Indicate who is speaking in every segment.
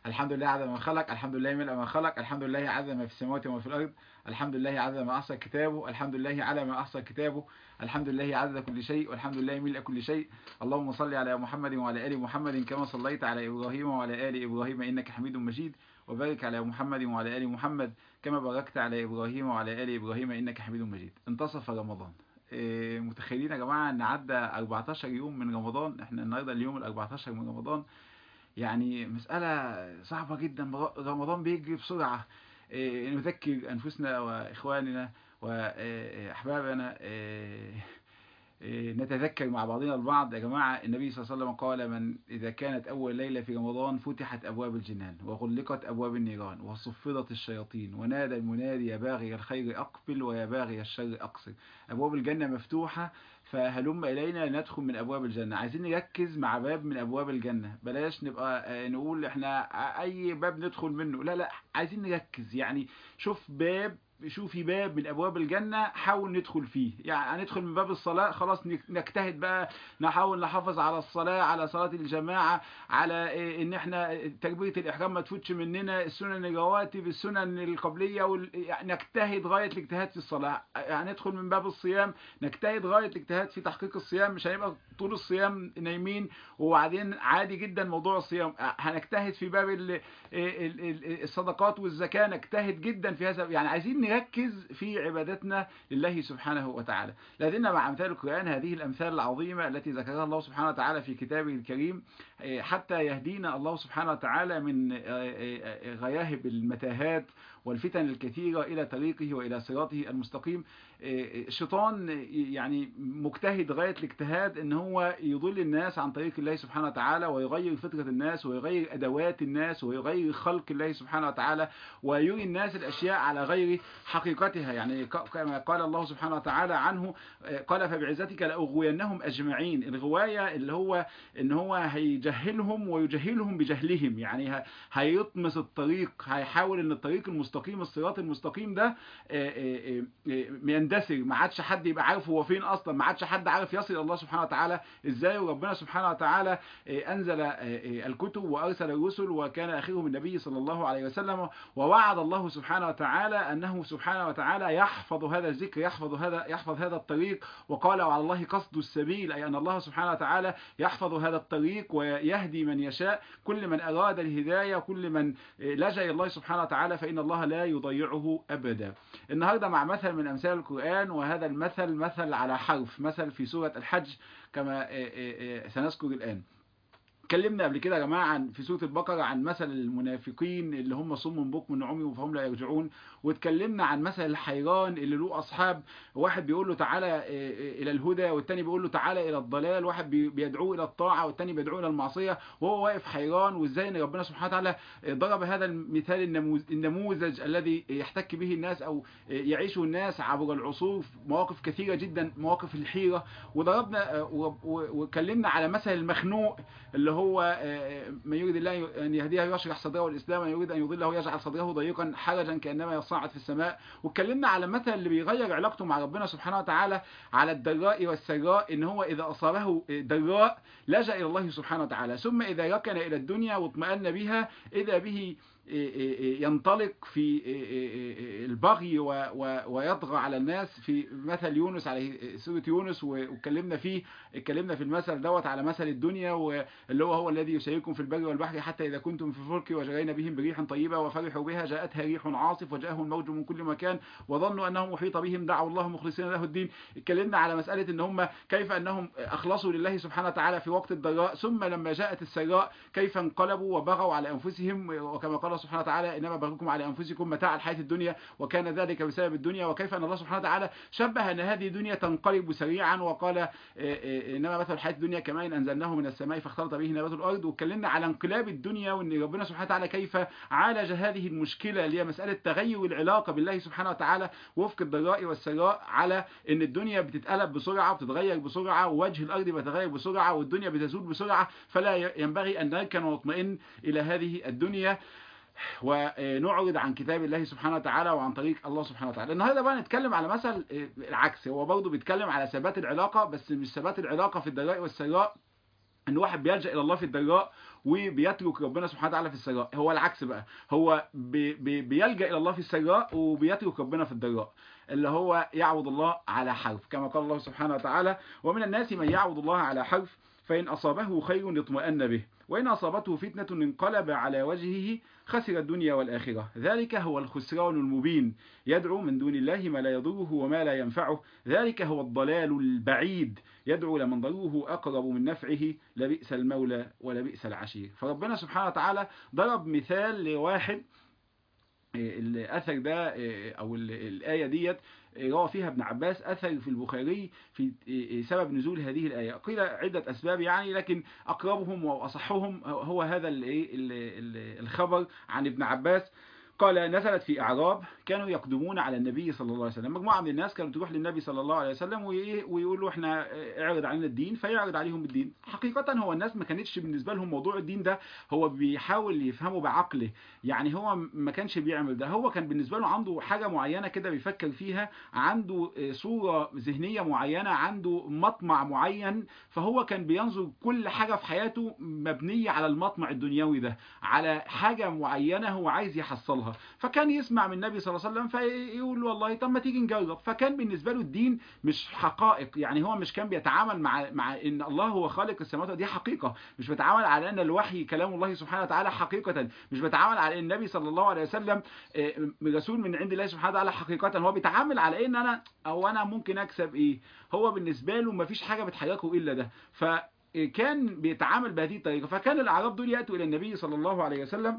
Speaker 1: الحمد لله عدد ما خلق الحمد لله ملء ما خلق الحمد لله عدد ما في السماوات وما في الأرض الحمد لله عدد ما أحصى كتابه الحمد لله على ما أحصى كتابه الحمد لله عدد كل شيء والحمد لله ملء كل شيء اللهم صل على محمد وعلى آل محمد كما صليت على إبراهيم وعلى آل إبراهيم إنك حميد مجيد وبارك على محمد وعلى آل محمد كما باركت على إبراهيم وعلى آل إبراهيم إنك حميد مجيد انتصف رمضان إيه، متخيلين يا جماعة ان عدى 14 يوم من رمضان احنا النهاردة اليوم ال 14 من رمضان يعني مسألة صعبة جدا رمضان بيجري بسرعة إيه، نذكر أنفسنا وإخواننا وأحبابنا إيه، إيه، نتذكر مع بعضنا البعض يا جماعة النبي صلى الله عليه وسلم قال من إذا كانت أول ليلة في رمضان فتحت أبواب الجنان وغلقت أبواب النيران وصفدت الشياطين ونادى المنادي يا باغي الخير أقبل ويا باغي الشر أقصر أبواب الجنة مفتوحة فهلم إلينا ندخل من أبواب الجنة عايزين نركز مع باب من أبواب الجنة بلاش نبقى آه، نقول إحنا أي باب ندخل منه لا لا عايزين نركز يعني شوف باب شوفي باب من ابواب الجنه حاول ندخل فيه يعني هندخل من باب الصلاه خلاص نك- نجتهد بقى نحاول نحافظ على الصلاه على صلاه الجماعه على إيه، ان احنا تكبيره الاحرام ما تفوتش مننا السنن الرواتب السنن القبليه وال... يعني نجتهد غايه الاجتهاد في الصلاه هندخل من باب الصيام نجتهد غايه الاجتهاد في تحقيق الصيام مش هنبقى طول الصيام نايمين وبعدين عادي جدا موضوع الصيام هنجتهد في باب ال... ال- ال- الصدقات والزكاة نجتهد جدا في هذا يعني عايزين نركز في عبادتنا لله سبحانه وتعالى لدينا مع أمثال القرآن هذه الأمثال العظيمة التي ذكرها الله سبحانه وتعالى في كتابه الكريم eh, حتى يهدينا الله سبحانه وتعالى من eh, eh, غياهب المتاهات والفتن الكثيرة إلى طريقه وإلى صراطه المستقيم eh, الشيطان يعني مجتهد غاية الاجتهاد ان هو يضل الناس عن طريق الله سبحانه وتعالى ويغير فطرة الناس ويغير أدوات الناس ويغير خلق الله سبحانه وتعالى ويري الناس الأشياء على غير حقيقتها يعني ك- كما قال الله سبحانه وتعالى عنه آه، قال فبعزتك لأغوينهم أجمعين الغواية اللي هو ان هو هيجهلهم ويجهلهم بجهلهم يعني ه- هيطمس الطريق هيحاول ان الطريق المستقيم الصراط المستقيم ده آه، آه، آه، يندثر ما عادش حد يبقى عارف هو فين اصلا ما عادش حد عارف يصل الى الله سبحانه وتعالى ازاي وربنا سبحانه وتعالى آه، انزل آه، آه، الكتب وارسل الرسل وكان اخرهم النبي صلى الله عليه وسلم ووعد الله سبحانه وتعالى انه سبحانه وتعالى يحفظ هذا الذكر يحفظ هذا يحفظ هذا الطريق وقال وعلى الله قصد السبيل اي ان الله سبحانه وتعالى يحفظ هذا الطريق ويهدي من يشاء كل من اراد الهدايه كل من آه، لجا الى الله سبحانه وتعالى فان الله لا يضيعه ابدا النهارده مع مثل من امثال القران وهذا المثل مثل على حرف مثل في سوره الحج كما آه، آه، آه، سنذكر الان اتكلمنا قبل كده يا جماعه عن في سوره البقره عن مثل المنافقين اللي هم صم بكم عمي فهم لا يرجعون واتكلمنا عن مثل الحيران اللي له اصحاب واحد بيقول له تعالى آه، آه، الى الهدى والتاني بيقول له تعالى الى الضلال واحد بي- بيدعوه الى الطاعه والتاني بيدعوه الى المعصيه وهو واقف حيران وازاي ان ربنا سبحانه وتعالى آه، ضرب هذا المثال النموذ- النموذج الذي يحتك به الناس او آه، يعيشه الناس عبر العصور في مواقف كثيره جدا مواقف الحيره وضربنا آه، و- و- واتكلمنا على مثل المخنوق اللي هو آه، من يريد الله ان يهديه يشرح صدره الاسلام ومن يريد ان يضله يجعل صدره ضيقا حرجا كانما يصعد في السماء واتكلمنا على مثل اللي بيغير علاقته مع ربنا سبحانه وتعالى على الضراء والسراء ان هو اذا اصابه ضراء لجا الى الله سبحانه وتعالى ثم اذا ركن الى الدنيا واطمأن بها اذا به ينطلق في البغي و- و- ويطغى على الناس في مثل يونس عليه سورة يونس واتكلمنا فيه اتكلمنا في المثل دوت على مثل الدنيا واللي هو هو الذي يسيركم في البر والبحر حتى إذا كنتم في الفلك وجرينا بهم بريح طيبة وفرحوا بها جاءتها ريح عاصف وجاءهم الموج من كل مكان وظنوا أنهم محيط بهم دعوا الله مخلصين له الدين اتكلمنا على مسألة ان هم كيف أنهم أخلصوا لله سبحانه وتعالى في وقت الضراء ثم لما جاءت السراء كيف انقلبوا وبغوا على أنفسهم وكما قال سبحانه وتعالى إنما بغيكم على أنفسكم متاع الحياة الدنيا وكان ذلك بسبب الدنيا وكيف أن الله سبحانه وتعالى شبه أن هذه الدنيا تنقلب سريعا وقال إيه إيه إنما مثل الحياة الدنيا كما إن أنزلناه من السماء فاختلط به نبات الأرض واتكلمنا على انقلاب الدنيا وأن ربنا سبحانه وتعالى كيف عالج هذه المشكلة اللي هي مسألة تغير العلاقة بالله سبحانه وتعالى وفق الضراء والسراء على أن الدنيا بتتقلب بسرعة وبتتغير بسرعة ووجه الأرض بيتغير بسرعة والدنيا بتزول بسرعة فلا ينبغي أن نركن ونطمئن إلى هذه الدنيا ونعرض عن كتاب الله سبحانه وتعالى وعن طريق الله سبحانه وتعالى النهارده بقى نتكلم على مثل العكس هو برضه بيتكلم على ثبات العلاقة بس مش ثبات العلاقة في الضراء والسراء ان واحد بيلجأ الى الله في الضراء وبيترك ربنا سبحانه وتعالى في السراء هو العكس بقى هو بي بي بيلجأ الى الله في السراء وبيترك ربنا في الضراء اللي هو يعبد الله على حرف كما قال الله سبحانه وتعالى ومن الناس من يعبد الله على حرف فإن أصابه خير اطمأن به وإن أصابته فتنة انقلب على وجهه خسر الدنيا والآخرة ذلك هو الخسران المبين يدعو من دون الله ما لا يضره وما لا ينفعه ذلك هو الضلال البعيد يدعو لمن ضره أقرب من نفعه لبئس المولى ولبئس العشير فربنا سبحانه وتعالى ضرب مثال لواحد الأثر ده أو الآية ديت روى فيها ابن عباس أثر في البخاري في سبب نزول هذه الآية قيل عدة أسباب يعني لكن أقربهم وأصحهم هو هذا الخبر عن ابن عباس قال نزلت في أعراب كانوا يقدمون على النبي صلى الله عليه وسلم مجموعة من الناس كانوا تروح للنبي صلى الله عليه وسلم ويقولوا احنا اعرض علينا الدين فيعرض عليهم الدين حقيقة هو الناس ما كانتش بالنسبة لهم موضوع الدين ده هو بيحاول يفهمه بعقله يعني هو ما كانش بيعمل ده هو كان بالنسبة له عنده حاجة معينة كده بيفكر فيها عنده صورة ذهنية معينة عنده مطمع معين فهو كان بينظر كل حاجة في حياته مبنية على المطمع الدنيوي ده على حاجة معينة هو عايز يحصلها فكان يسمع من النبي صلى الله عليه وسلم فيقول له والله طب ما تيجي نجرب فكان بالنسبة له الدين مش حقائق يعني هو مش كان بيتعامل مع مع ان الله هو خالق السماوات دي حقيقة مش بيتعامل على ان الوحي كلام الله سبحانه وتعالى حقيقة مش بيتعامل على ان النبي صلى الله عليه وسلم رسول من عند الله سبحانه وتعالى حقيقة هو بيتعامل على ان انا او انا ممكن اكسب ايه هو بالنسبة له ما فيش حاجة بتحركه الا ده ف كان بيتعامل بهذه الطريقة فكان الأعراب دول يأتوا إلى النبي صلى الله عليه وسلم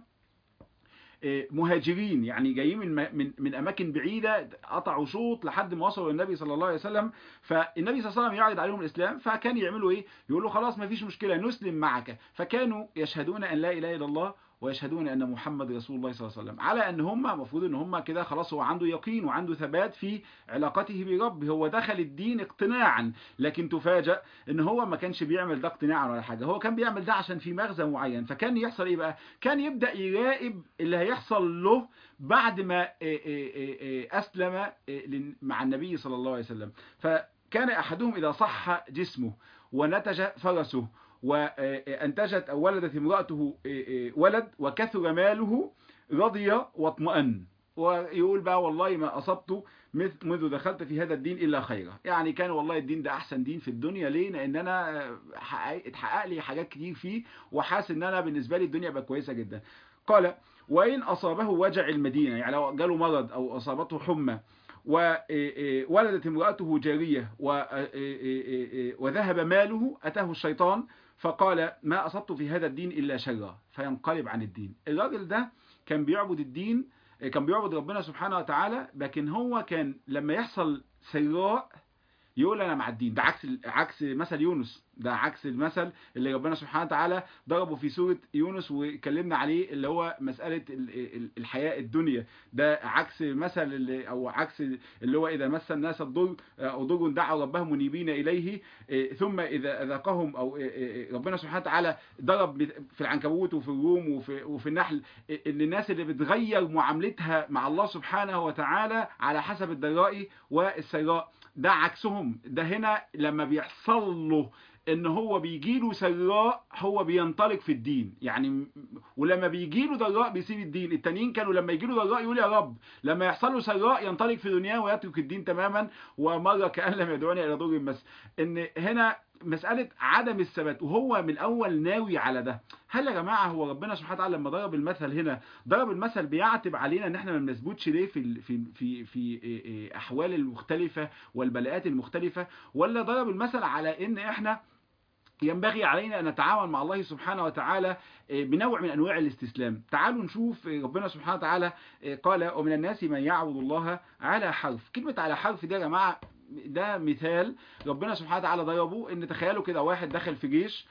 Speaker 1: مهاجرين يعني جايين من من من اماكن بعيده قطعوا شوط لحد ما وصلوا للنبي صلى الله عليه وسلم فالنبي صلى الله عليه وسلم يعرض عليهم الاسلام فكان يعملوا ايه يقولوا خلاص ما فيش مشكله نسلم معك فكانوا يشهدون ان لا اله الا الله ويشهدون ان محمد رسول الله صلى الله عليه وسلم على ان هم المفروض ان هم كده خلاص هو عنده يقين وعنده ثبات في علاقته بربه هو دخل الدين اقتناعا لكن تفاجأ ان هو ما كانش بيعمل ده اقتناعا ولا حاجه هو كان بيعمل ده عشان في مغزى معين فكان يحصل ايه بقى كان يبدا يراقب اللي هيحصل له بعد ما اسلم مع النبي صلى الله عليه وسلم فكان احدهم اذا صح جسمه ونتج فرسه وانتجت او ولدت امرأته ولد وكثر ماله رضي واطمأن ويقول بقى والله ما أصبت منذ دخلت في هذا الدين إلا خيرا يعني كان والله الدين ده أحسن دين في الدنيا ليه لأن أنا اتحقق لي حاجات كتير فيه وحاسس أن أنا بالنسبة لي الدنيا بقى كويسة جدا قال وإن أصابه وجع المدينة يعني لو جاله مرض أو أصابته حمى وولدت امرأته جارية وذهب ماله أتاه الشيطان فقال ما أصبت في هذا الدين إلا شرا فينقلب عن الدين الراجل ده كان بيعبد الدين كان بيعبد ربنا سبحانه وتعالى لكن هو كان لما يحصل سراء يقول انا مع الدين ده عكس عكس مثل يونس ده عكس المثل اللي ربنا سبحانه وتعالى ضربه في سورة يونس واتكلمنا عليه اللي هو مسألة الحياة الدنيا ده عكس مثل اللي او عكس اللي هو اذا مس الناس الضر او ضر دعوا ربهم منيبين اليه ثم اذا اذاقهم او ربنا سبحانه وتعالى ضرب في العنكبوت وفي الروم وفي, وفي النحل ان الناس اللي بتغير معاملتها مع الله سبحانه وتعالى على حسب الضراء والسراء ده عكسهم ده هنا لما بيحصل له ان هو بيجيله سراء هو بينطلق في الدين يعني ولما بيجيله ضراء بيسيب الدين التانيين كانوا لما يجيله ضراء يقول يا رب لما يحصل له سراء ينطلق في دنياه ويترك الدين تماما ومره كان لم يدعوني الى ضر بس ان هنا مسألة عدم الثبات وهو من الأول ناوي على ده هل يا جماعة هو ربنا سبحانه وتعالى لما ضرب المثل هنا ضرب المثل بيعتب علينا ان احنا ما بنثبتش ليه في في في في احوال المختلفة والبلاءات المختلفة ولا ضرب المثل على ان احنا ينبغي علينا أن نتعامل مع الله سبحانه وتعالى بنوع من أنواع الاستسلام تعالوا نشوف ربنا سبحانه وتعالى قال ومن الناس من يعبد الله على حرف كلمة على حرف دي يا جماعة ده مثال ربنا سبحانه وتعالى ضربه ان تخيلوا كده واحد دخل في جيش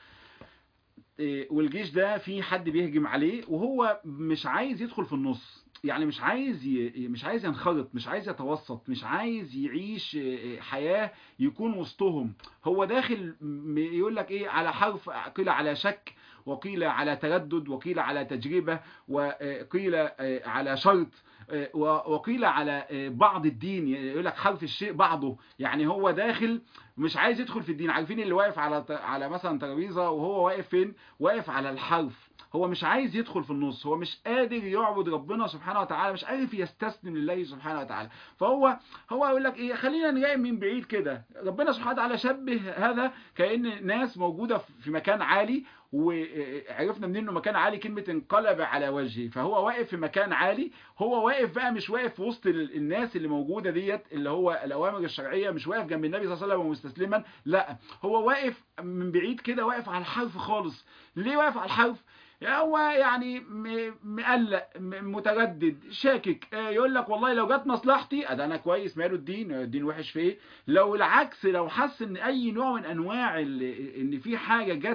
Speaker 1: والجيش ده في حد بيهجم عليه وهو مش عايز يدخل في النص يعني مش عايز ي... مش عايز ينخرط مش عايز يتوسط مش عايز يعيش حياة يكون وسطهم هو داخل يقول لك ايه على حرف قيل على شك وقيل على تردد وقيل على تجربة وقيل على شرط وقيل على بعض الدين يقول لك حرف الشيء بعضه يعني هو داخل مش عايز يدخل في الدين عارفين اللي واقف على على مثلا ترابيزه وهو واقف فين واقف على الحرف هو مش عايز يدخل في النص هو مش قادر يعبد ربنا سبحانه وتعالى مش عارف يستسلم لله سبحانه وتعالى فهو هو يقول لك ايه خلينا نراقب من بعيد كده ربنا سبحانه وتعالى شبه هذا كأن ناس موجودة في مكان عالي وعرفنا منين انه مكان عالي كلمة انقلب على وجهه فهو واقف في مكان عالي هو واقف بقى مش واقف في وسط الناس اللي موجودة ديت اللي هو الأوامر الشرعية مش واقف جنب النبي صلى الله عليه وسلم ومستسلما لا هو واقف من بعيد كده واقف على الحرف خالص ليه واقف على الحرف هو يعني مقلق متردد شاكك يقول لك والله لو جت مصلحتي ده انا كويس ماله الدين الدين وحش في ايه لو العكس لو حس ان اي نوع من انواع ان في حاجه جت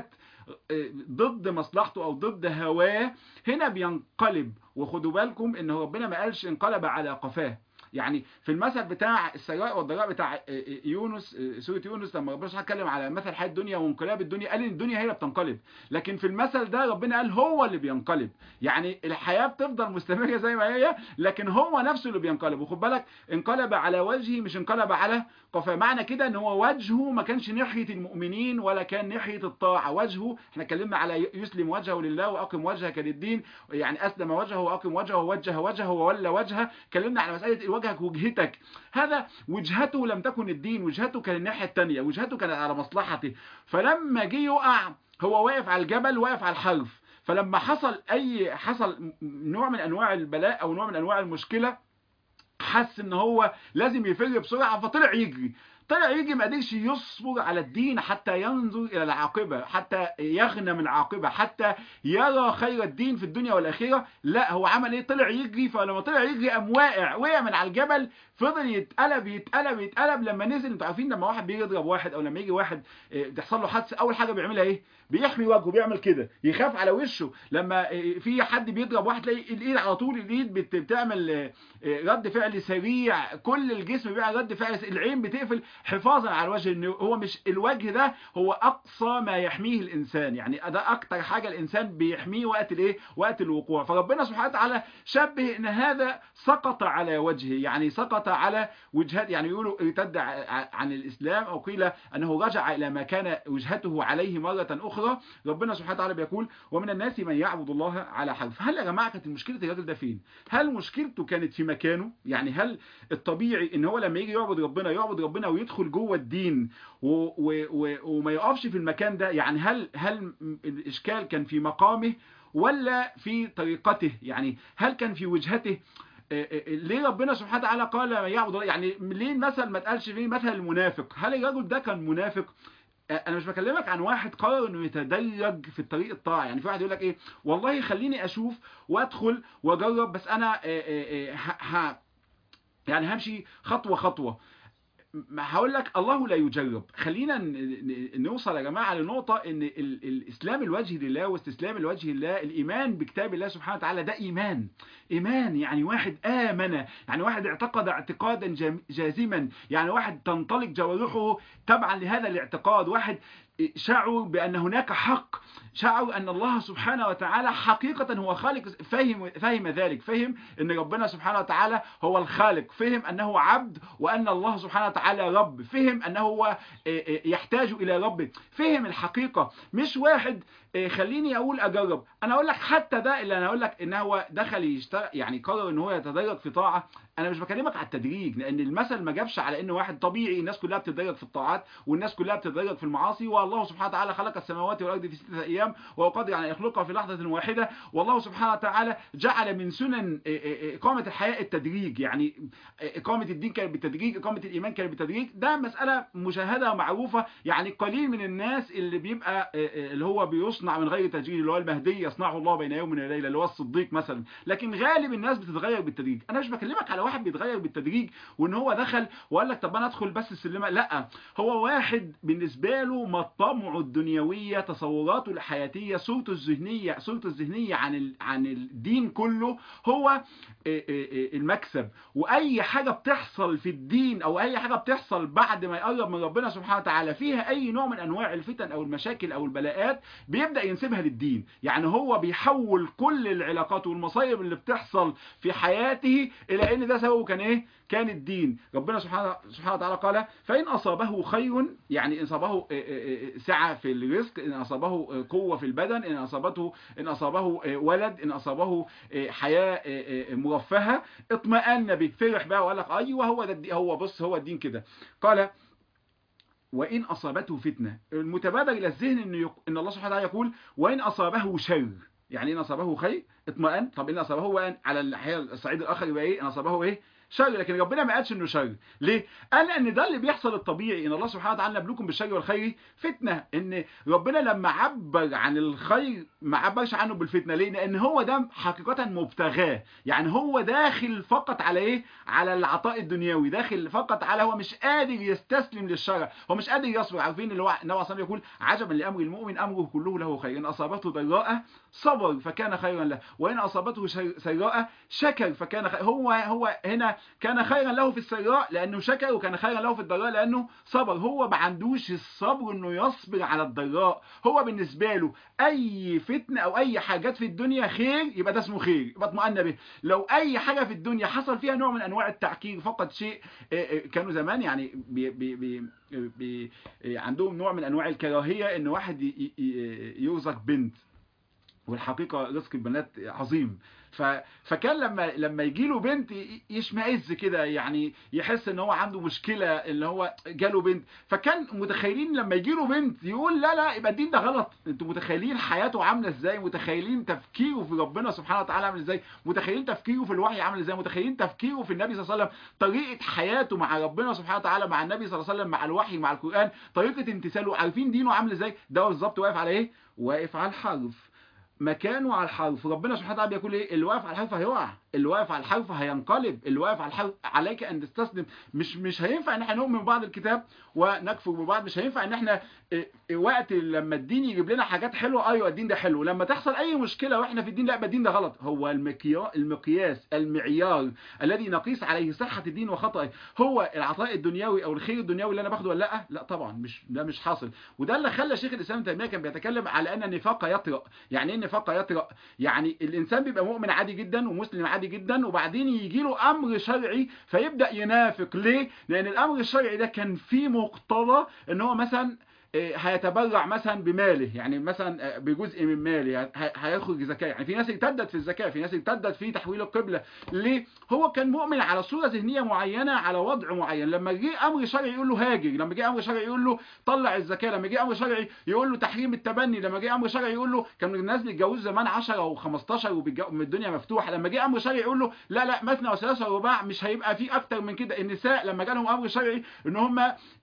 Speaker 1: ضد مصلحته او ضد هواه هنا بينقلب وخدوا بالكم ان ربنا ما قالش انقلب على قفاه يعني في المثل بتاع السراء والضراء بتاع يونس سورة يونس لما ربنا سبحانه اتكلم على مثل حياة الدنيا وانقلاب الدنيا قال ان الدنيا هي اللي بتنقلب لكن في المثل ده ربنا قال هو اللي بينقلب يعني الحياة بتفضل مستمرة زي ما هي لكن هو نفسه اللي بينقلب وخد بالك انقلب على وجهه مش انقلب على قفاه معنى كده ان هو وجهه ما كانش ناحية المؤمنين ولا كان ناحية الطاعة وجهه احنا اتكلمنا على يسلم وجهه لله واقم وجهك للدين يعني اسلم وجهه واقم وجهه ووجه وجهه وولى وجهه اتكلمنا على مسألة وجهك وجهتك هذا وجهته لم تكن الدين وجهته كان الناحية التانية وجهته كانت على مصلحته فلما جه يقع هو واقف على الجبل واقف على الحرف فلما حصل اي حصل نوع من انواع البلاء او نوع من انواع المشكلة حس ان هو لازم يفر بسرعة فطلع يجري طلع يجي ما قدرش يصبر على الدين حتى ينظر الى العاقبة حتى يغنم العاقبة حتى يرى خير الدين في الدنيا والاخرة لا هو عمل ايه طلع يجري فلما طلع يجري قام واقع وقع من على الجبل فضل يتقلب يتقلب يتقلب لما نزل انتوا عارفين لما واحد بيجي يضرب واحد او لما يجي واحد تحصل له حادثه اول حاجه بيعملها ايه بيحمي وجهه بيعمل كده يخاف على وشه لما في حد بيضرب واحد تلاقي الايد على طول الايد بتعمل رد فعل سريع كل الجسم بيعمل رد فعل العين بتقفل حفاظا على الوجه ان هو مش الوجه ده هو اقصى ما يحميه الانسان يعني ده اكتر حاجه الانسان بيحميه وقت الايه وقت الوقوع فربنا سبحانه وتعالى شبه ان هذا سقط على وجهه يعني سقط على وجهات يعني يقولوا ارتد عن الاسلام او قيل انه رجع الى ما كان وجهته عليه مره اخرى ربنا سبحانه وتعالى بيقول ومن الناس من يعبد الله على حرف هل يا جماعه كانت مشكله الراجل ده فين هل مشكلته كانت في مكانه يعني هل الطبيعي ان هو لما يجي يعبد ربنا يعبد ربنا ويدخل جوه الدين و و و وما يقفش في المكان ده يعني هل هل الاشكال كان في مقامه ولا في طريقته يعني هل كان في وجهته ليه ربنا سبحانه وتعالى قال ما يعبد الله يعني ليه المثل ما اتقالش فيه مثل المنافق هل الرجل ده كان منافق انا مش بكلمك عن واحد قرر انه يتدرج في الطريق الطاعه يعني في واحد يقول لك ايه والله خليني اشوف وادخل واجرب بس انا ها يعني همشي خطوه خطوه هقول لك الله لا يجرب خلينا نوصل يا جماعه لنقطه ان الاسلام الوجه لله واستسلام الوجه لله الايمان بكتاب الله سبحانه وتعالى ده ايمان ايمان يعني واحد امن يعني واحد اعتقد اعتقادا جازما يعني واحد تنطلق جوارحه تبعا لهذا الاعتقاد واحد شعروا بأن هناك حق شعروا أن الله سبحانه وتعالى حقيقة هو خالق فهم, فهم ذلك فهم أن ربنا سبحانه وتعالى هو الخالق فهم أنه عبد وأن الله سبحانه وتعالى رب فهم أنه هو يحتاج إلى رب فهم الحقيقة مش واحد خليني أقول أجرب أنا أقول لك حتى ده اللي أنا أقول لك إن هو دخل يشتغل يعني قرر إن هو يتدرج في طاعة انا مش بكلمك على التدريج لان المثل ما جابش على ان واحد طبيعي الناس كلها بتتدرج في الطاعات والناس كلها بتتدرج في المعاصي والله سبحانه وتعالى خلق السماوات والارض في ستة ايام وهو قادر على يخلقها في لحظه واحده والله سبحانه وتعالى جعل من سنن اقامه الحياه التدريج يعني اقامه الدين كانت بالتدريج اقامه الايمان كانت بالتدريج ده مساله مشاهده ومعروفه يعني قليل من الناس اللي بيبقى اللي هو بيصنع من غير تدريج اللي هو المهدي يصنعه الله بين يوم وليله اللي هو الصديق مثلا لكن غالب الناس بتتغير بالتدريج انا مش بكلمك على واحد بيتغير بالتدريج وان هو دخل وقال لك طب انا ادخل بس السلمه لا هو واحد بالنسبه له مطامعه الدنيويه تصوراته الحياتيه صورته الذهنيه صورته الذهنيه عن ال... عن الدين كله هو المكسب واي حاجه بتحصل في الدين او اي حاجه بتحصل بعد ما يقرب من ربنا سبحانه وتعالى فيها اي نوع من انواع الفتن او المشاكل او البلاءات بيبقى ويبدا ينسبها للدين يعني هو بيحول كل العلاقات والمصايب اللي بتحصل في حياته الى ان ده سببه كان ايه كان الدين ربنا سبحانه سبحانه وتعالى قال فان اصابه خير يعني ان اصابه سعه في الرزق ان اصابه قوه في البدن ان اصابته ان اصابه ولد ان اصابه حياه مرفهه اطمأن به فرح بقى وقال لك ايوه هو ده هو بص هو الدين كده قال وإن أصابته فتنة المتبادر إلى الذهن إن, يق... إن الله سبحانه وتعالى يقول وإن أصابه شر يعني إن أصابه خير اطمأن طب إن أصابه وأن على الحياة الصعيد الآخر يبقى إيه إن أصابه إيه شر لكن ربنا ما قالش انه شر ليه قال ان ده اللي بيحصل الطبيعي ان الله سبحانه وتعالى نبلوكم بالشر والخير فتنه ان ربنا لما عبر عن الخير ما عبرش عنه بالفتنه ليه لان هو ده حقيقه مبتغاه يعني هو داخل فقط على ايه على العطاء الدنيوي داخل فقط على هو مش قادر يستسلم للشر هو مش قادر يصبر عارفين اللي هو النبي صلى يقول عجبا لامر المؤمن امره كله له خير ان اصابته ضراء صبر فكان خيرا له وان اصابته سراء شكر فكان خير هو هو هنا كان خيرا له في السراء لانه شكر وكان خيرا له في الضراء لانه صبر هو ما عندوش الصبر انه يصبر على الضراء هو بالنسبه له اي فتنه او اي حاجات في الدنيا خير يبقى ده اسمه خير يبقى اطمئن به لو اي حاجه في الدنيا حصل فيها نوع من انواع التعكير فقط شيء كانوا زمان يعني بي بي بي بي عندهم نوع من انواع الكراهيه ان واحد يرزق بنت والحقيقة رزق البنات عظيم ف... فكان لما لما يجي له بنت يشمئز كده يعني يحس ان هو عنده مشكلة ان هو جاله بنت فكان متخيلين لما يجي له بنت يقول لا لا يبقى الدين ده غلط انتوا متخيلين حياته عاملة ازاي متخيلين تفكيره في ربنا سبحانه وتعالى عامل ازاي متخيلين تفكيره في الوحي عامل ازاي متخيلين تفكيره في النبي صلى الله عليه وسلم طريقة حياته مع ربنا سبحانه وتعالى مع النبي صلى الله عليه وسلم مع الوحي مع القرآن طريقة امتثاله عارفين دينه عامل ازاي ده بالظبط واقف على ايه واقف على الحرف مكانه على الحرف ربنا سبحانه وتعالى بيقول ايه اللي واقف على الحرف هيقع اللي واقف على الحرف هينقلب اللي واقف على الحرف عليك ان تستسلم مش مش هينفع ان احنا نؤمن ببعض الكتاب ونكفر ببعض مش هينفع ان احنا وقت لما الدين يجيب لنا حاجات حلوه ايوه الدين ده حلو لما تحصل اي مشكله واحنا في الدين لا الدين ده غلط هو المقياس المعيار الذي نقيس عليه صحه الدين وخطئه هو العطاء الدنيوي او الخير الدنيوي اللي انا باخده ولا لا لا طبعا مش ده مش حاصل وده اللي خلى شيخ الاسلام تيميه كان بيتكلم على ان النفاق يطرأ يعني ايه النفاق يطرأ يعني الانسان بيبقى مؤمن عادي جدا ومسلم عادي جدا وبعدين يجي له امر شرعي فيبدا ينافق ليه لان الامر الشرعي ده كان فيه مقتضى ان هو مثلا هيتبرع مثلا بماله يعني مثلا بجزء من ماله هيخرج زكاه يعني في ناس ارتدت في الزكاه في ناس ارتدت في تحويل القبله ليه هو كان مؤمن على صوره ذهنيه معينه على وضع معين لما جه امر شرعي يقول له هاجر لما جه امر شرعي يقول له طلع الزكاه لما جه امر شرعي يقول له تحريم التبني لما جه امر شرعي يقول له كان الناس بيتجوزوا زمان 10 او 15 والدنيا مفتوحه لما جه امر شرعي يقول له لا لا مثنى وثلاثه ورباع مش هيبقى في اكتر من كده النساء لما جالهم امر شرعي ان هم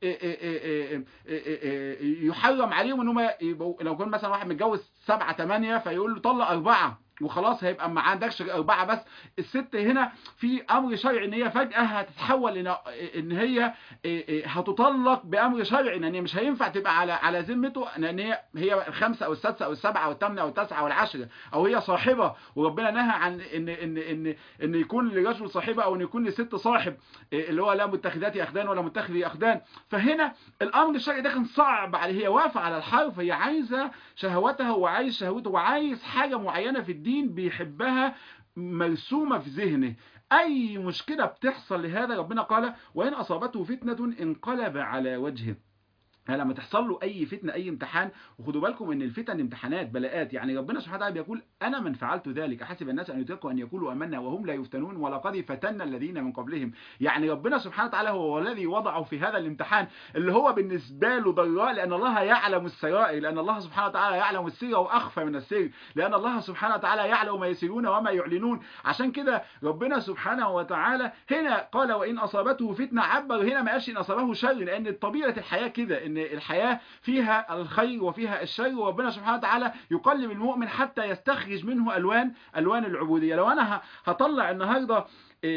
Speaker 1: يحرم عليهم ان هم يبقوا لو كان مثلا واحد متجوز سبعة تمانية فيقول له طلق أربعة وخلاص هيبقى ما عندكش أربعة بس الست هنا في أمر شرعي إن هي فجأة هتتحول إن إن هي هتطلق بأمر شرعي إن هي مش هينفع تبقى على على ذمته إن هي هي الخمسة أو السادسة أو السبعة أو الثامنة أو التاسعة أو العشرة أو هي صاحبة وربنا نهى عن إن إن إن إن يكون لرجل صاحبة أو إن يكون لست صاحب اللي هو لا متخذات أخدان ولا متخذي أخدان فهنا الأمر الشرعي ده كان صعب عليه هي واقفة على الحرف هي عايزة شهوتها وعايز شهوته وعايز حاجة معينة في الدين بيحبها مرسومة في ذهنه أي مشكلة بتحصل لهذا ربنا قال وإن أصابته فتنة انقلب على وجهه لما تحصل له اي فتنه اي امتحان وخدوا بالكم ان الفتن امتحانات بلاءات يعني ربنا سبحانه وتعالى بيقول انا من فعلت ذلك حسب الناس ان يتركوا ان يقولوا امنا وهم لا يفتنون ولقد فتنا الذين من قبلهم يعني ربنا سبحانه وتعالى هو الذي وضعه في هذا الامتحان اللي هو بالنسبه له ضراء لان الله يعلم السرائر لان الله سبحانه وتعالى يعلم السر واخفى من السر لان الله سبحانه وتعالى يعلم ما يسرون وما يعلنون عشان كده ربنا سبحانه وتعالى هنا قال وان اصابته فتنه عبر هنا ما قالش ان اصابه شر لان طبيعه الحياه كده ان الحياة فيها الخير وفيها الشر وربنا سبحانه وتعالى يقلب المؤمن حتى يستخرج منه ألوان ألوان العبودية لو أنا هطلع النهاردة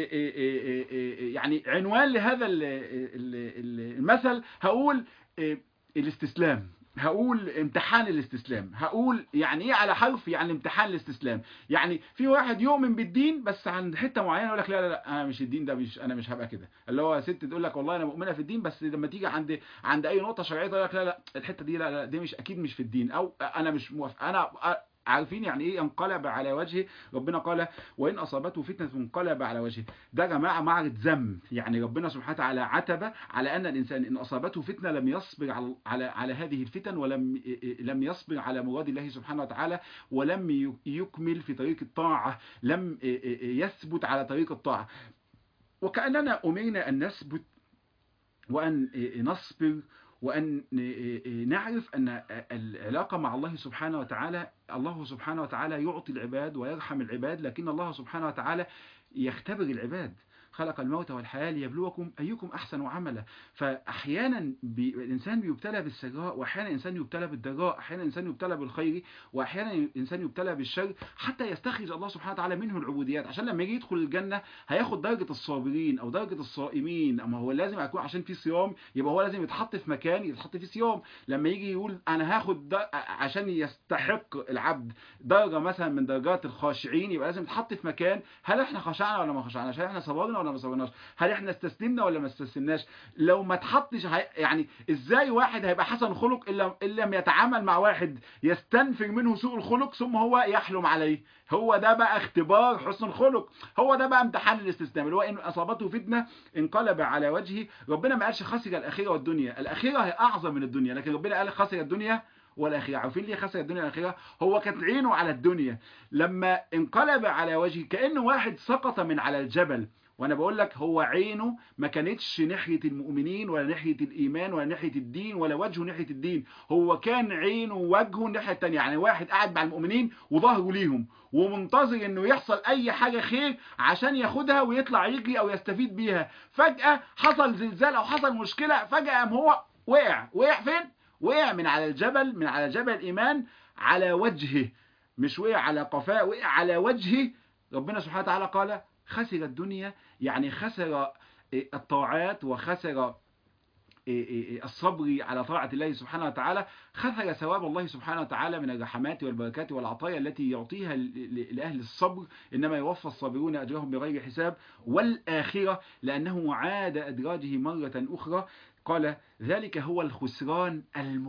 Speaker 1: يعني عنوان لهذا المثل هقول الاستسلام هقول امتحان الاستسلام هقول يعني ايه على حرف يعني امتحان الاستسلام يعني في واحد يؤمن بالدين بس عند حته معينه يقول لك لا لا لا انا مش الدين ده مش انا مش هبقى كده اللي هو ست تقول لك والله انا مؤمنه في الدين بس لما تيجي عند عند اي نقطه شرعيه تقول لك لا لا الحته دي لا لا دي مش اكيد مش في الدين او انا مش موافق انا عارفين يعني ايه انقلب على وجهه ربنا قال وان اصابته فتنه انقلب على وجهه ده يا جماعه معرض ذم يعني ربنا سبحانه وتعالى عتب على ان الانسان ان اصابته فتنه لم يصبر على على, على هذه الفتن ولم لم يصبر على مراد الله سبحانه وتعالى ولم يكمل في طريق الطاعه لم يثبت على طريق الطاعه وكاننا امرنا ان نثبت وان نصبر وأن نعرف أن العلاقة مع الله سبحانه وتعالى الله سبحانه وتعالى يعطي العباد ويرحم العباد لكن الله سبحانه وتعالى يختبر العباد خلق الموت والحياة ليبلوكم أيكم أحسن عملا فأحيانا بي... الإنسان بيبتلى بالسراء وأحيانا الإنسان يبتلى بالضراء أحيانا الإنسان يبتلى بالخير وأحيانا الإنسان يبتلى بالشر حتى يستخرج الله سبحانه وتعالى منه العبوديات عشان لما يجي يدخل الجنة هياخد درجة الصابرين أو درجة الصائمين أما هو لازم يكون عشان في صيام يبقى هو لازم يتحط في مكان يتحط فيه صيام لما يجي يقول أنا هاخد در... عشان يستحق العبد درجة مثلا من درجات الخاشعين يبقى لازم يتحط في مكان هل احنا خشعنا ولا ما خشعناش هل احنا صبرنا ولا ما صبرناش هل احنا استسلمنا ولا ما استسلمناش لو ما تحطش يعني ازاي واحد هيبقى حسن خلق الا ان لم يتعامل مع واحد يستنفر منه سوء الخلق ثم هو يحلم عليه هو ده بقى اختبار حسن الخلق هو ده بقى امتحان الاستسلام اللي هو ان اصابته فتنه انقلب على وجهه ربنا ما قالش خسر الاخره والدنيا الاخره هي اعظم من الدنيا لكن ربنا قال خسر الدنيا والآخرة عارفين ليه خسر الدنيا والآخرة هو كانت عينه على الدنيا لما انقلب على وجهه كأنه واحد سقط من على الجبل وانا بقول لك هو عينه ما كانتش ناحية المؤمنين ولا ناحية الايمان ولا ناحية الدين ولا وجهه ناحية الدين هو كان عينه ووجهه الناحية التانية يعني واحد قاعد مع المؤمنين وظهره ليهم ومنتظر انه يحصل اي حاجة خير عشان ياخدها ويطلع يجري او يستفيد بيها فجأة حصل زلزال او حصل مشكلة فجأة هو وقع وقع فين وقع من على الجبل من على جبل الايمان على وجهه مش وقع على قفاه وقع على وجهه ربنا سبحانه وتعالى قال خسر الدنيا يعني خسر الطاعات وخسر الصبر على طاعة الله سبحانه وتعالى خسر ثواب الله سبحانه وتعالى من الرحمات والبركات والعطايا التي يعطيها لأهل الصبر إنما يوفى الصابرون أجرهم بغير حساب والآخرة لأنه عاد أدراجه مرة أخرى قال ذلك هو الخسران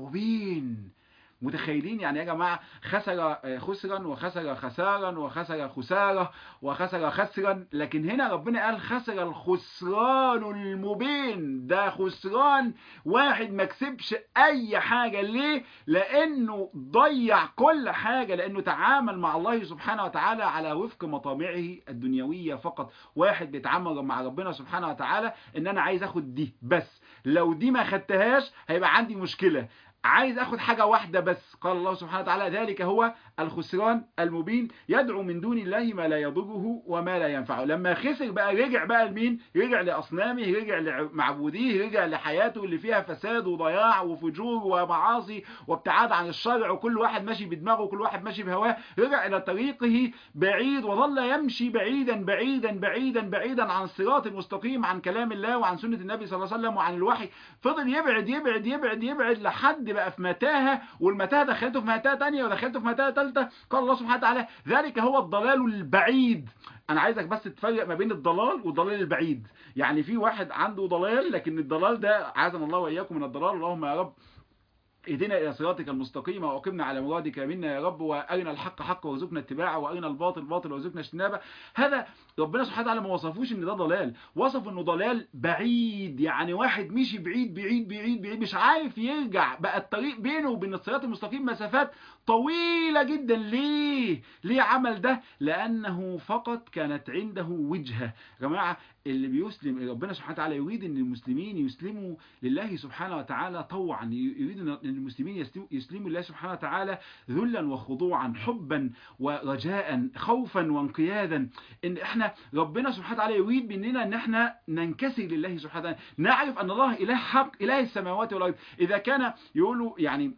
Speaker 1: المبين متخيلين يعني يا جماعة خسر خسرا وخسر خسارا وخسر خسارة وخسر خسرا لكن هنا ربنا قال خسر الخسران المبين ده خسران واحد ما كسبش اي حاجة ليه لانه ضيع كل حاجة لانه تعامل مع الله سبحانه وتعالى على وفق مطامعه الدنيوية فقط واحد بيتعامل مع ربنا سبحانه وتعالى ان انا عايز اخد دي بس لو دي ما خدتهاش هيبقى عندي مشكلة عايز اخد حاجة واحدة بس قال الله سبحانه وتعالى ذلك هو الخسران المبين يدعو من دون الله ما لا يضره وما لا ينفعه لما خسر بقى رجع بقى لمين رجع لأصنامه رجع لمعبوديه رجع لحياته اللي فيها فساد وضياع وفجور ومعاصي وابتعاد عن الشرع وكل واحد ماشي بدماغه وكل واحد ماشي بهواه رجع إلى طريقه بعيد وظل يمشي بعيدا بعيدا بعيدا بعيدا عن الصراط المستقيم عن كلام الله وعن سنة النبي صلى الله عليه وسلم وعن الوحي فضل يبعد يبعد يبعد يبعد لحد بقى في متاهة والمتاهة دخلته في متاهة تانية ودخلته في متاهة ثالثة قال الله سبحانه وتعالى ذلك هو الضلال البعيد انا عايزك بس تفرق ما بين الضلال والضلال البعيد يعني في واحد عنده ضلال لكن الضلال ده عاذنا الله واياكم من الضلال اللهم يا رب اهدنا الى صراطك المستقيم واقمنا على مرادك منا يا رب وارنا الحق حقا وارزقنا اتباعه وارنا الباطل باطل وارزقنا اجتنابه هذا ربنا سبحانه وتعالى ما وصفوش ان ده ضلال وصف انه ضلال بعيد يعني واحد مشي بعيد بعيد بعيد بعيد مش عارف يرجع بقى الطريق بينه وبين الصراط المستقيم مسافات طويلة جدا ليه ليه عمل ده لانه فقط كانت عنده وجهة يا جماعه اللي بيسلم ربنا سبحانه وتعالى يريد ان المسلمين يسلموا لله سبحانه وتعالى طوعا يريد ان المسلمين يسلموا لله سبحانه وتعالى ذلا وخضوعا حبا ورجاء خوفا وانقيادا ان احنا ربنا سبحانه وتعالى يريد مننا ان احنا ننكسر لله سبحانه وتعالى نعرف ان الله اله حق اله السماوات والارض اذا كان يقولوا يعني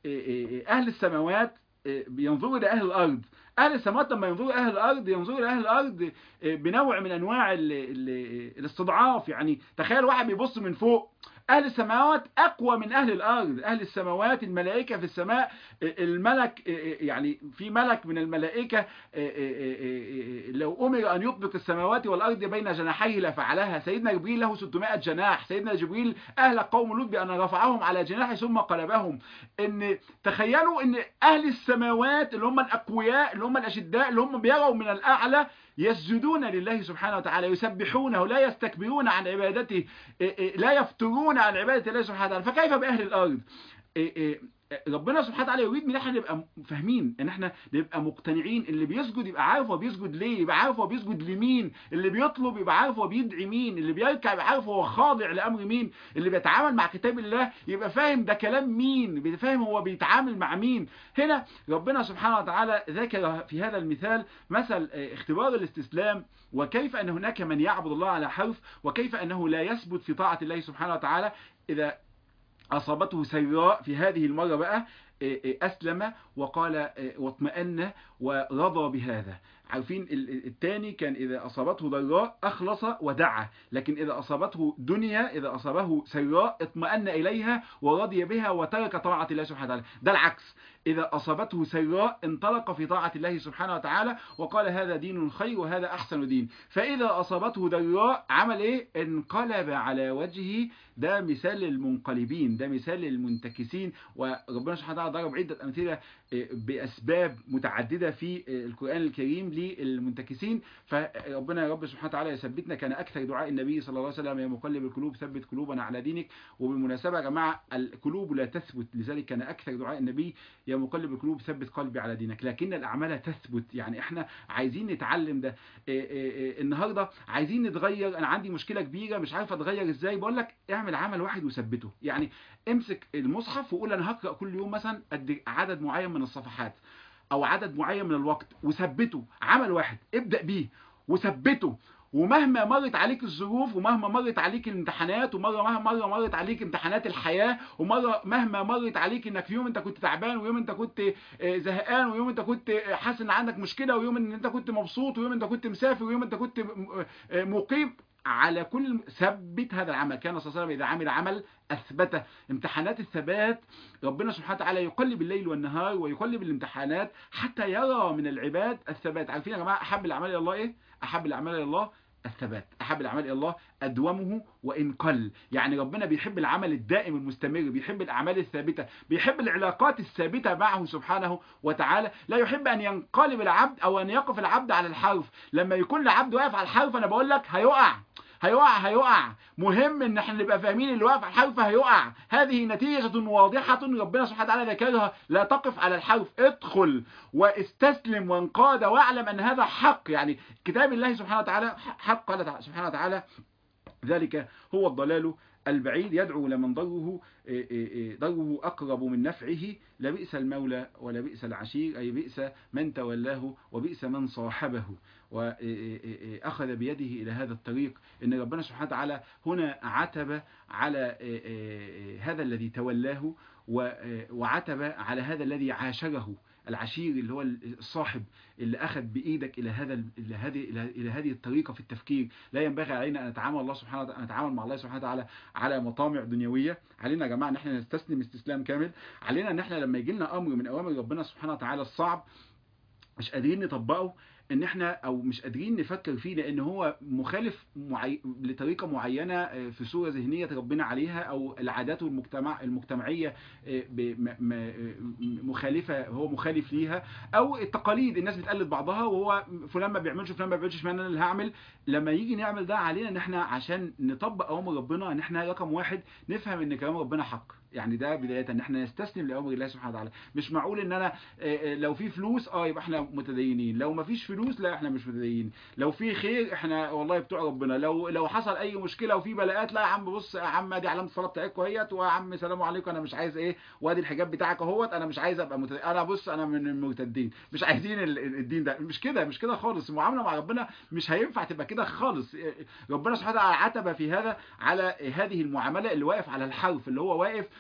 Speaker 1: اهل السماوات بينظروا الى اهل الارض اهل السماوات لما ينظروا اهل الارض ينظروا الى اهل الارض بنوع من انواع ال ال الاستضعاف يعني تخيل واحد بيبص من فوق اهل السماوات اقوى من اهل الارض اهل السماوات الملائكه في السماء الملك يعني في ملك من الملائكه لو امر ان يطبق السماوات والارض بين جناحيه لفعلها سيدنا جبريل له 600 جناح سيدنا جبريل اهلك قوم لوط بان رفعهم على جناحه ثم قلبهم ان تخيلوا ان اهل السماوات اللي هم الاقوياء اللي هم الاشداء اللي هم بيروا من الاعلى يسجدون لله سبحانه وتعالى يسبحونه لا يستكبرون عن عبادته لا يفترون عن عبادة الله سبحانه وتعالى فكيف بأهل الأرض ربنا سبحانه وتعالى يريد من احنا نبقى فاهمين ان احنا نبقى مقتنعين اللي بيسجد يبقى عارف هو بيسجد ليه يبقى عارف هو بيسجد لمين اللي بيطلب يبقى عارف هو بيدعي مين اللي بيركع يبقى عارف هو خاضع لامر مين اللي بيتعامل مع كتاب الله يبقى فاهم ده كلام مين بيبقى فاهم هو بيتعامل مع مين هنا ربنا سبحانه وتعالى ذكر في هذا المثال مثل اختبار الاستسلام وكيف ان هناك من يعبد الله على حرف وكيف انه لا يثبت في طاعة الله سبحانه وتعالى اذا أصابته سيراء في هذه المرة بقى أسلم وقال واطمأن ورضى بهذا عارفين الثاني كان إذا أصابته ضراء أخلص ودعا لكن إذا أصابته دنيا إذا أصابه سراء اطمأن إليها ورضي بها وترك طاعة الله سبحانه وتعالى ده العكس إذا أصابته سراء انطلق في طاعة الله سبحانه وتعالى وقال هذا دين خير وهذا أحسن دين فإذا أصابته ضراء عمل إيه انقلب على وجهه ده مثال المنقلبين ده مثال المنتكسين وربنا سبحانه وتعالى ضرب عدة أمثلة بأسباب متعددة في القرآن الكريم للمنتكسين فربنا يا رب سبحانه وتعالى يثبتنا كان أكثر دعاء النبي صلى الله عليه وسلم يا مقلب القلوب ثبت قلوبنا على دينك وبالمناسبة يا جماعة القلوب لا تثبت لذلك كان أكثر دعاء النبي يا مقلب القلوب ثبت قلبي على دينك لكن الأعمال تثبت يعني احنا عايزين نتعلم ده إيه إيه إيه النهاردة عايزين نتغير أنا عندي مشكلة كبيرة مش عارف أتغير إزاي بقول لك اعمل عمل واحد وثبته يعني امسك المصحف وقول أنا هقرأ كل يوم مثلا قد عدد معين من الصفحات او عدد معين من الوقت وثبته عمل واحد ابدأ بيه وثبته ومهما مرت عليك الظروف ومهما مرت عليك الامتحانات ومره مهما مره مرت عليك امتحانات الحياه ومره مهما مرت عليك انك في يوم انت كنت تعبان ويوم انت كنت زهقان ويوم انت كنت حاسس ان عندك مشكله ويوم ان انت كنت مبسوط ويوم انت كنت مسافر ويوم انت كنت مقيم على كل ثبت هذا العمل كان صلى الله عليه وسلم اذا عمل عمل اثبته امتحانات الثبات ربنا سبحانه وتعالى يقلب الليل والنهار ويقلب الامتحانات حتى يرى من العباد الثبات عارفين يا جماعه احب الاعمال الى الله ايه احب الاعمال الى الله الثبات أحب الأعمال إلى الله أدومه وإن قل يعني ربنا بيحب العمل الدائم المستمر بيحب الأعمال الثابتة بيحب العلاقات الثابتة معه سبحانه وتعالى لا يحب أن ينقلب العبد أو أن يقف العبد على الحرف لما يكون العبد واقف على الحرف أنا بقول لك هيقع هيقع هيقع مهم ان احنا نبقى فاهمين اللي واقف على الحرف هيقع هذه نتيجة واضحة ربنا سبحانه وتعالى ذكرها لا تقف على الحرف ادخل واستسلم وانقاد واعلم ان هذا حق يعني كتاب الله سبحانه وتعالى حق قال سبحانه وتعالى ذلك هو الضلال البعيد يدعو لمن ضره ضره أقرب من نفعه لبئس المولى ولبئس العشير أي بئس من تولاه وبئس من صاحبه وأخذ بيده إلى هذا الطريق إن ربنا سبحانه وتعالى هنا عتب على هذا الذي تولاه وعتب على هذا الذي عاشره العشير اللي هو الصاحب اللي أخذ بإيدك إلى هذا إلى هذه إلى هذه الطريقة في التفكير لا ينبغي علينا أن نتعامل الله سبحانه وتعالى نتعامل مع الله سبحانه وتعالى على مطامع دنيوية علينا يا جماعة ان احنا نستسلم استسلام كامل علينا ان احنا لما يجي لنا أمر من أوامر ربنا سبحانه وتعالى الصعب مش قادرين نطبقه ان احنا او مش قادرين نفكر فيه لان هو مخالف معي... لطريقه معينه في صوره ذهنيه ربنا عليها او العادات المجتمع المجتمعيه مخالفه هو مخالف ليها او التقاليد الناس بتقلد بعضها وهو فلان ما بيعملش فلان ما بيعملش اشمعنى انا اللي هعمل لما يجي نعمل ده علينا ان احنا عشان نطبق اوامر ربنا ان احنا رقم واحد نفهم ان كلام ربنا حق يعني ده بداية ان احنا نستسلم لأمر الله سبحانه وتعالى مش معقول ان انا لو في فلوس اه يبقى احنا متدينين لو ما فيش فلوس لا احنا مش متدينين لو في خير احنا والله بتوع ربنا لو لو حصل اي مشكلة وفي بلاءات لا يا عم بص يا عم دي علامة الصلاة بتاعتكم اهيت ويا عم سلام عليكم انا مش عايز ايه وادي الحجاب بتاعك اهوت انا مش عايز ابقى متدين انا بص انا من المرتدين مش عايزين الدين ده مش كده مش كده خالص المعاملة مع ربنا مش هينفع تبقى كده خالص ربنا سبحانه وتعالى عتب في هذا على هذه المعاملة اللي واقف على الحرف اللي هو واقف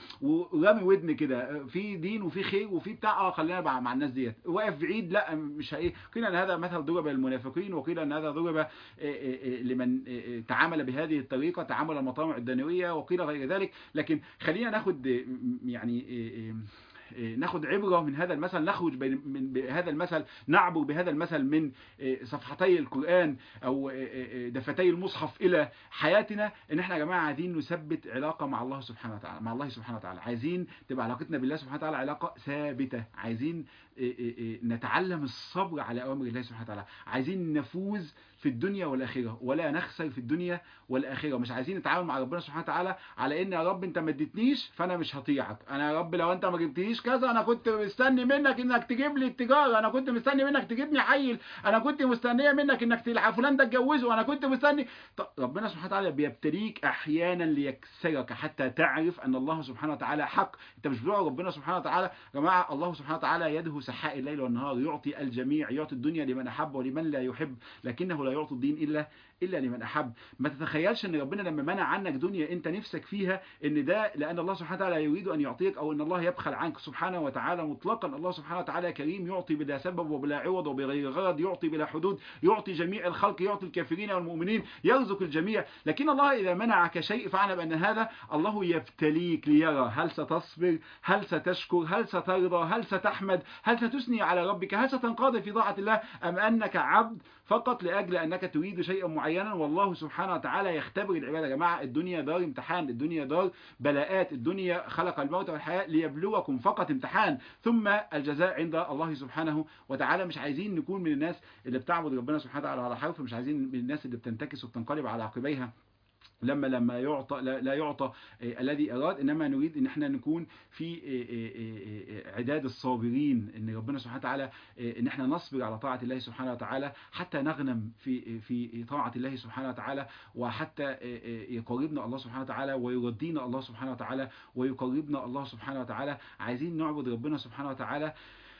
Speaker 1: ورامي ودن كده في دين وفي خير وفي بتاع اه خلينا مع مع الناس ديت واقف بعيد لا مش هي قيل ان هذا مثل ضرب للمنافقين وقيل ان هذا ضرب آه، آه، آه، لمن آه، آه، تعامل بهذه الطريقه تعامل المطامع الدنيويه وقيل غير ذلك لكن خلينا ناخد آه، م- يعني آه، آه، آه، ناخد عبرة من هذا المثل نخرج بين- من بهذا المثل نعبر بهذا المثل من آه، صفحتي القرآن أو آه، آه، دفتي المصحف إلى حياتنا إن إحنا يا جماعة عايزين نثبت علاقة مع الله سبحانه وتعالى مع الله سبحانه وتعالى عايزين تبقى علاقتنا بالله سبحانه وتعالى علاقة ثابتة عايزين آه، آه، آه، نتعلم الصبر على أوامر الله سبحانه وتعالى عايزين نفوز في الدنيا والآخرة ولا نخسر في الدنيا والآخرة مش عايزين نتعامل مع ربنا سبحانه وتعالى على ان يا رب انت ما اديتنيش فانا مش هطيعك انا يا رب لو انت ما جبتنيش كذا انا كنت مستني منك انك تجيب لي التجاره انا كنت مستني منك تجيبني عيل انا كنت مستنيه منك انك تلعب فلان ده اتجوزه انا كنت مستني طب ربنا سبحانه وتعالى بيبتليك احيانا ليكسرك حتى تعرف ان الله سبحانه وتعالى حق انت مش بتوع ربنا سبحانه وتعالى يا جماعه الله سبحانه وتعالى يده سحاء الليل والنهار يعطي الجميع يعطي الدنيا لمن احب ولمن لا يحب لكنه لا يعطي الدين الا الا لمن احب ما تتخيلش ان ربنا لما منع عنك دنيا انت نفسك فيها ان ده لان الله سبحانه وتعالى يريد ان يعطيك او ان الله يبخل عنك سبحانه وتعالى مطلقا الله سبحانه وتعالى كريم يعطي بلا سبب وبلا عوض وبغير غرض يعطي بلا حدود يعطي جميع الخلق يعطي الكافرين والمؤمنين يرزق الجميع لكن الله اذا منعك شيء فاعلم ان هذا الله يبتليك ليرى هل ستصبر هل ستشكر هل سترضى هل ستحمد هل ستثني على ربك هل ستنقاد في طاعه الله ام انك عبد فقط لاجل انك تريد شيئا معينا والله سبحانه وتعالى يختبر العباد يا جماعه الدنيا دار امتحان الدنيا دار بلاءات الدنيا خلق الموت والحياه ليبلوكم فقط امتحان ثم الجزاء عند الله سبحانه وتعالى مش عايزين نكون من الناس اللي بتعبد ربنا سبحانه وتعالى على حرف مش عايزين من الناس اللي بتنتكس وبتنقلب على عقبيها لما لما يعطى لا لا يعطى آه، الذي اراد انما نريد ان احنا نكون في آه، آه، آه، عداد الصابرين ان ربنا سبحانه وتعالى آه، ان احنا نصبر على طاعه الله سبحانه وتعالى حتى نغنم في في طاعه الله سبحانه وتعالى وحتى آه، آه، يقربنا الله سبحانه وتعالى ويرضينا الله سبحانه وتعالى ويقربنا الله سبحانه وتعالى عايزين نعبد ربنا سبحانه وتعالى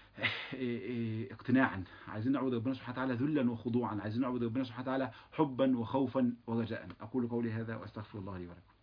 Speaker 1: اقتناعا عايزين نعبد ربنا سبحانه وتعالى ذلا وخضوعا عايزين نعبد ربنا سبحانه وتعالى حبا وخوفا ورجاء اقول قولي هذا واستغفر الله لي ولكم